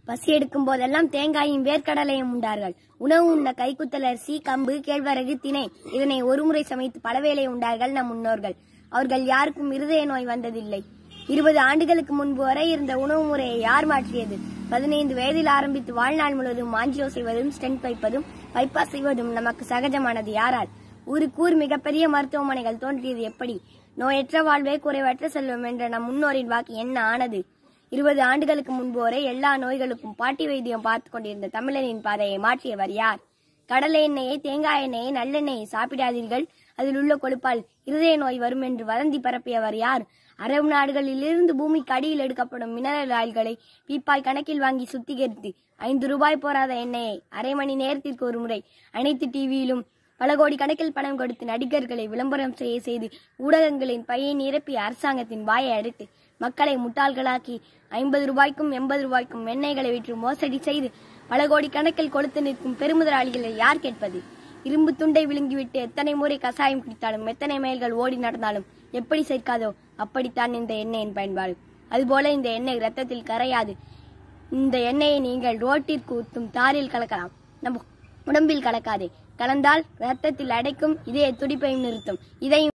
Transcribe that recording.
பசி எடுக்கும் போதெல்லாம் தேங்காயும் வேர்க்கடலையும் உண்டார்கள் உணவு உண்ண கைக்குத்தல் அரிசி கம்பு கேழ்வரகு திணை இதனை ஒருமுறை சமைத்து பலவேளை உண்டார்கள் நம் முன்னோர்கள் அவர்கள் யாருக்கும் இருதய நோய் வந்ததில்லை இருபது ஆண்டுகளுக்கு முன்பு வரை இருந்த உணவு முறையை யார் மாற்றியது பதினைந்து வயதில் ஆரம்பித்து வாழ்நாள் முழுவதும் மாஞ்சியோ செய்வதும் ஸ்டென்ட் வைப்பதும் பைபாஸ் செய்வதும் நமக்கு சகஜமானது யாரால் ஊருக்கூர் மிகப்பெரிய மருத்துவமனைகள் தோன்றியது எப்படி நோயற்ற வாழ்வே குறைவற்ற செல்வம் என்ற நம் முன்னோரின் வாக்கு என்ன ஆனது இருபது ஆண்டுகளுக்கு முன்பு வரை எல்லா நோய்களுக்கும் பாட்டி வைத்தியம் பார்த்து கொண்டிருந்த தமிழனின் பாதையை மாற்றியவர் யார் கடலை எண்ணெயை தேங்காய் எண்ணெயை நல்லெண்ணெயை சாப்பிடாதீர்கள் அதில் உள்ள கொழுப்பால் இருதய நோய் வரும் என்று வதந்தி பரப்பியவர் யார் அரபு நாடுகளிலிருந்து பூமிக்கு அடியில் எடுக்கப்படும் மினரல் ஆயில்களை பீப்பாய் கணக்கில் வாங்கி சுத்திகரித்து ஐந்து ரூபாய் போராத எண்ணெயை அரை மணி நேரத்திற்கு ஒரு முறை அனைத்து டிவியிலும் பல கோடி கணக்கில் பணம் கொடுத்து நடிகர்களை விளம்பரம் செய்ய செய்து ஊடகங்களின் பையை நிரப்பி அரசாங்கத்தின் வாயை அடைத்து மக்களை முட்டாள்களாக்கி ஐம்பது ரூபாய்க்கும் எண்பது ரூபாய்க்கும் எண்ணெய்களை விற்று மோசடி செய்து பல கோடி கணக்கில் கொடுத்து நிற்கும் பெருமுதலாளிகளை யார் கேட்பது இரும்பு துண்டை விழுங்கிவிட்டு எத்தனை முறை கசாயம் குடித்தாலும் எத்தனை மைல்கள் ஓடி நடந்தாலும் எப்படி சேர்க்காதோ அப்படித்தான் இந்த எண்ணெயின் பயன்பாடு அதுபோல இந்த எண்ணெய் ரத்தத்தில் கரையாது இந்த எண்ணெயை நீங்கள் ரோட்டிற்கு ஊற்றும் தாரில் கலக்கலாம் நம்ம உடம்பில் கலக்காதே கலந்தால் ரத்தத்தில் அடைக்கும் இதய துடிப்பையும் நிறுத்தும் இதையும்